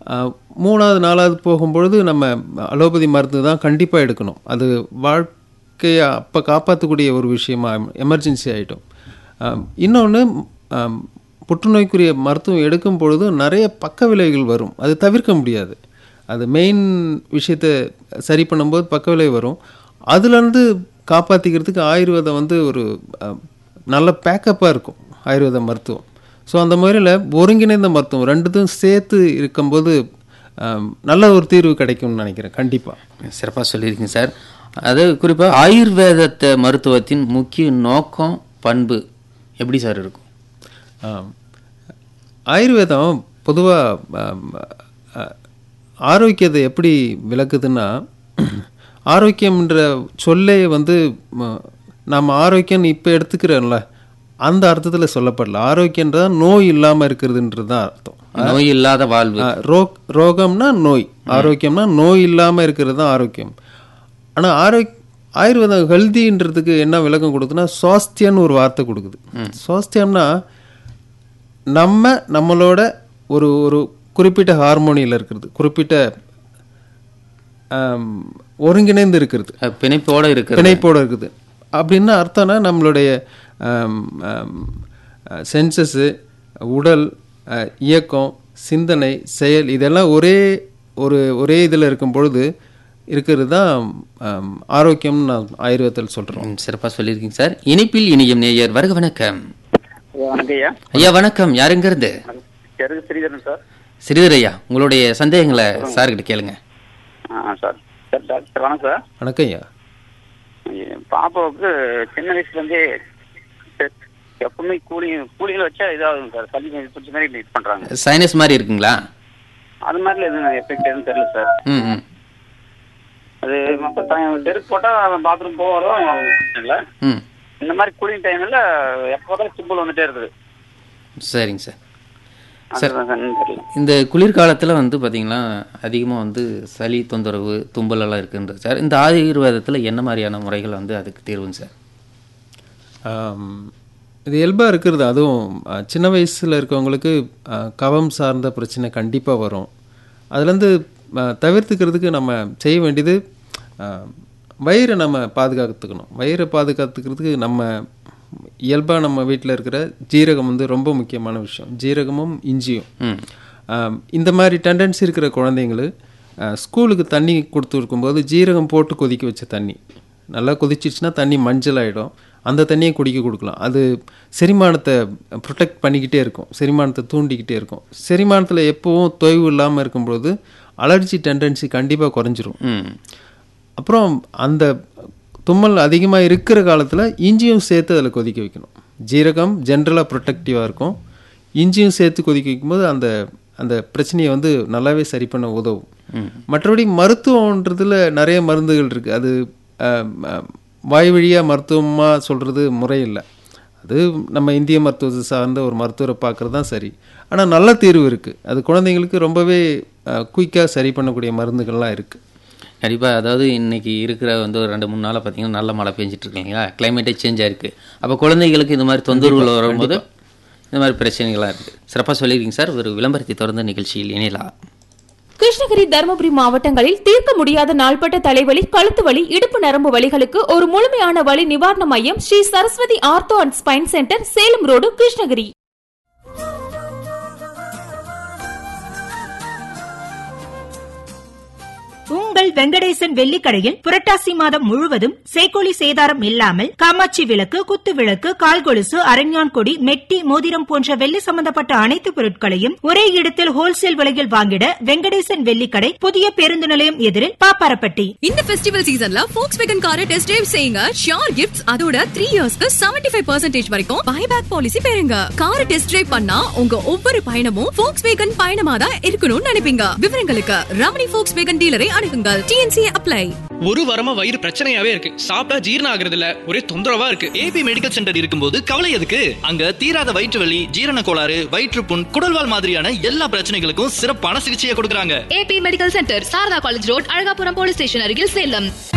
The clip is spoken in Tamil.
அஹ், மூணாவது நாலாவது போகும்பொழுது நம்ம அலோபதி மருந்து தான் கண்டிப்பாக எடுக்கணும் அது வாழ்க்கையை அப்போ காப்பாற்றக்கூடிய ஒரு விஷயமா எமர்ஜென்சி ஆகிட்டோம் இன்னொன்று புற்றுநோய்க்குரிய மருத்துவம் எடுக்கும் பொழுது நிறைய பக்க விளைவுகள் வரும் அது தவிர்க்க முடியாது அது மெயின் விஷயத்தை சரி பண்ணும்போது பக்க விளைவு வரும் அதுலேருந்து காப்பாற்றிக்கிறதுக்கு ஆயுர்வேதம் வந்து ஒரு அஹ், நல்ல பேக்கப்பாக இருக்கும் ஆயுர்வேத மருத்துவம் ஸோ அந்த முறையில் ஒருங்கிணைந்த மருத்துவம் ரெண்டுத்தையும் சேர்த்து இருக்கும்போது அஹ், நல்ல ஒரு தீர்வு கிடைக்கும்னு நினைக்கிறேன் கண்டிப்பாக சிறப்பாக சொல்லியிருக்கீங்க சார் அது குறிப்பாக ஆயுர்வேதத்தை மருத்துவத்தின் முக்கிய நோக்கம் பண்பு எப்படி சார் இருக்கும் ஆம். ஆயுர்வேதம் பொதுவாக ஆரோக்கியத்தை எப்படி விளக்குதுன்னா ஆரோக்கியம்ன்ற சொல்லே வந்து ம, நம்ம ஆரோக்கியம் இப்போ எடுத்துக்கிறோம்ல அந்த அர்த்தத்தில் சொல்லப்படல ஆரோக்கியன்றது நோய் இல்லாமல் இருக்கிறதுன்றது தான் அர்த்தம் நோய் இல்லாத வாழ்வு ஆ, ரோக் ரோகம்னா நோய் ஆரோக்கியம்னா நோய் இல்லாமல் இருக்கிறது தான் ஆரோக்கியம் ஆனால் ஆரோக் ஆயுர்வேதம் ஹெல்தின்றதுக்கு என்ன விளக்கம் கொடுக்குதுன்னா சுவாஸ்தியம்னு ஒரு வார்த்தை கொடுக்குது சுவாஸ்தியம்னா நம்ம நம்மளோட ஒரு ஒரு குறிப்பிட்ட ஹார்மோனியில் இருக்கிறது குறிப்பிட்ட ஆம், ஒருங்கிணைந்து இருக்கிறது அஹ், பிணைப்போட இருக்கிறது பிணைப்போடு இருக்குது அப்படின்னா அர்த்தம்னா நம்மளுடைய சென்சஸ்ஸு உடல் அஹ், இயக்கம் சிந்தனை செயல் இதெல்லாம் ஒரே ஒரு ஒரே இதில் இருக்கும் பொழுது இருக்கிறது தான் ஆம், ஆரோக்கியம்னு நான் ஆயுர்வேதத்தில் சொல்கிறோம் ம், சிறப்பா சொல்லியிருக்கீங்க சார் இணைப்பில் இணையும் நேயர் வருக வணக்கம் ஐயா, வணக்கம் ஐயா ஐயா வணக்கம் யாருங்க இருந்து தெருக்கு ஸ்ரீதரன் சார் ஸ்ரீதர் ஐயா உங்களுடைய சந்தேகங்களை சார்கிட்ட கேளுங்க ஆ சார் சார் டாக்டர் வணக்கம் சார் வணக்கம் ஐயா என் பாப்பாவுக்கு சின்ன வயசுலேருந்தே எப்பவுமே கூலிங் கூலிங்கில் வச்சா இதாகும் சார் சளி பிடிச்ச மாதிரி இது பண்ணுறாங்க சைனஸ் மாதிரி இருக்குங்களா அது மாதிரில எதுவும் எஃபெக்ட் எதுவும் தெரியல சார் ம் ம் அது மற்ற தெருக்கு போட்டால் பாத்ரூம் போக வரும் இல்லை ம் இந்த மாதிரி கூலிங் டைமில் எப்போ பார்த்தாலும் சிம்பிள் வந்துட்டே இருக்குது சரிங்க சார் சார் அதுதான் சார் என்னன்னு தெரியல இந்த குளிர்காலத்தில் வந்து பார்த்தீங்கன்னா அதிகமாக வந்து சளி தொந்தரவு தும்பல் எல்லாம் இருக்குன்றது சார் இந்த ஆயுர்வேதத்தில் என்ன மாதிரியான முறைகள் வந்து அதுக்கு தீர்வுங்க சார் ஆம், இது இயல்பாக இருக்கிறது அதுவும் அஹ், சின்ன வயசில் இருக்கவங்களுக்கு அஹ், கபம் சார்ந்த பிரச்சனை கண்டிப்பாக வரும் அதுலேருந்து அஹ், தவிர்த்துக்கிறதுக்கு நம்ம செய்ய வேண்டியது அஹ், வயிறை நம்ம பாதுகாத்துக்கணும் வயிறை பாதுகாத்துக்கிறதுக்கு நம்ம இயல்பாக நம்ம வீட்டில் இருக்கிற ஜீரகம் வந்து ரொம்ப முக்கியமான விஷயம் ஜீரகமும் இஞ்சியும் ம் ஆம், இந்த மாதிரி டெண்டன்சி இருக்கிற குழந்தைங்களு அஹ், ஸ்கூலுக்கு தண்ணி கொடுத்து இருக்கும்போது ஜீரகம் போட்டு கொதிக்க வச்ச தண்ணி நல்லா கொதிச்சிருச்சுன்னா தண்ணி மஞ்சள் ஆகிடும் அந்த தண்ணியை குடிக்க கொடுக்கலாம் அது செரிமானத்தை ப்ரொடெக்ட் பண்ணிக்கிட்டே இருக்கும் செரிமானத்தை தூண்டிக்கிட்டே இருக்கும் செரிமானத்தில் எப்போவும் தொய்வு இல்லாமல் இருக்கும்பொழுது அலர்ஜி டெண்டன்சி கண்டிப்பாக குறைஞ்சிரும் ம் அப்புறம் அந்த தும்மல் அதிகமாக இருக்கிற காலத்தில் இஞ்சியும் சேர்த்து அதில் கொதிக்க வைக்கணும் ஜீரகம் ஜென்ரலாக ப்ரொடெக்டிவாக இருக்கும் இஞ்சியும் சேர்த்து கொதிக்க வைக்கும்போது அந்த அந்த பிரச்சனையை வந்து நல்லாவே சரி பண்ண உதவும் மற்றபடி மருத்துவன்றதுல நிறைய மருந்துகள் இருக்குது அது அஹ், அஹ், வாய் வழியாக மருத்துவமாக சொல்கிறது முறையில்லை அது நம்ம இந்திய மருத்துவத்தை சார்ந்த ஒரு மருத்துவரை பார்க்குறது தான் சரி ஆனால் நல்ல தீர்வு இருக்குது அது குழந்தைங்களுக்கு ரொம்பவே குயிக்காக சரி பண்ணக்கூடிய மருந்துகள்லாம் இருக்குது கண்டிப்பாக அதாவது இன்னைக்கு இருக்கிற வந்து ஒரு ரெண்டு மூணு நாளாக பார்த்தீங்கன்னா நல்ல மழை பெஞ்சிட்டு இருக்கு இல்லைங்களா கிளைமேட்டே சேஞ்ச் ஆயிருக்கு அப்போ குழந்தைகளுக்கு இந்த மாதிரி தொந்தரவுகள் வரும்போது இந்த மாதிரி பிரச்சனைகள்லாம் இருக்குது சிறப்பாக சொல்லியிருக்கீங்க சார் ஒரு விளம்பரத்தை தொடர்ந்த நிகழ்ச்சியில் இணையலாம் கிருஷ்ணகிரி தருமபுரி மாவட்டங்களில் தீர்க்க முடியாத நாள்பட்ட தலைவலி கழுத்து வலி இடுப்பு நரம்பு வலிகளுக்கு ஒரு முழுமையான வலி நிவாரண மையம் Sri Saraswathi ortho and spine centre Salem road Krishnagiri உங்கள் வெங்கடேசன் வெள்ளிக்கடையில் புரட்டாசி மாதம் முழுவதும் சேக்கோலி சேதாரம் இல்லாமல் காமாட்சி விளக்கு குத்து விளக்கு கால்கொலுசு அரஞ்சான் கொடி மெட்டி மோதிரம் போன்ற வெள்ளி சம்பந்தப்பட்ட அனைத்து பொருட்களையும் ஒரே இடத்தில் ஹோல்சேல் விலையில் வாங்கிட வெங்கடேசன் வெள்ளிக்கடை புதிய பேருந்து நிலையம் எதிரில் பாப்பாரப்பட்டி இந்த ஃபெஸ்டிவல் சீசன்ல ஃபோக்ஸ் வேகன் காரை டெஸ்ட் டிரைவ் செய்யுங்க ஷியோர் கிஃப்ட்ஸ் அதோட த்ரீ இயர்ஸ்க்கு செவன்டி ஃபைவ் பர்சன்டேஜ் வரைக்கும் பைபேக் பாலிசி பெறுங்க காரை டெஸ்ட் டிரைவ் பண்ணா உங்க ஒவ்வொரு பயணமும் ஃபோக்ஸ் வேகன் பயணமா தான் இருக்கணும்னு நினைப்பீங்க விவரங்களுக்கு ரமணி ஃபோக்ஸ் வேகன் டீலரை அணுகுங்கள் டிஎன்சி அப்ளை ஒரு வாரமா வயிறு பிரச்சனையாவே இருக்கு சாப்பிட்டா ஜீரணம் ஆகுறது இல்ல ஒரே தொந்தரவா இருக்கு ஏபி மெடிக்கல் சென்டர் இருக்கும்போது கவலை எதுக்கு அங்க தீராத வயிற்று வலி ஜீரண கோளாறு வயிற்றுப்புண் குடல்வால் மாதிரியான எல்லா பிரச்சனைகளுக்கும் சிறப்பான சிகிச்சையை கொடுக்கறாங்க AP medical centre Sarada college road Azhagapuram police station அருகில் சேலம்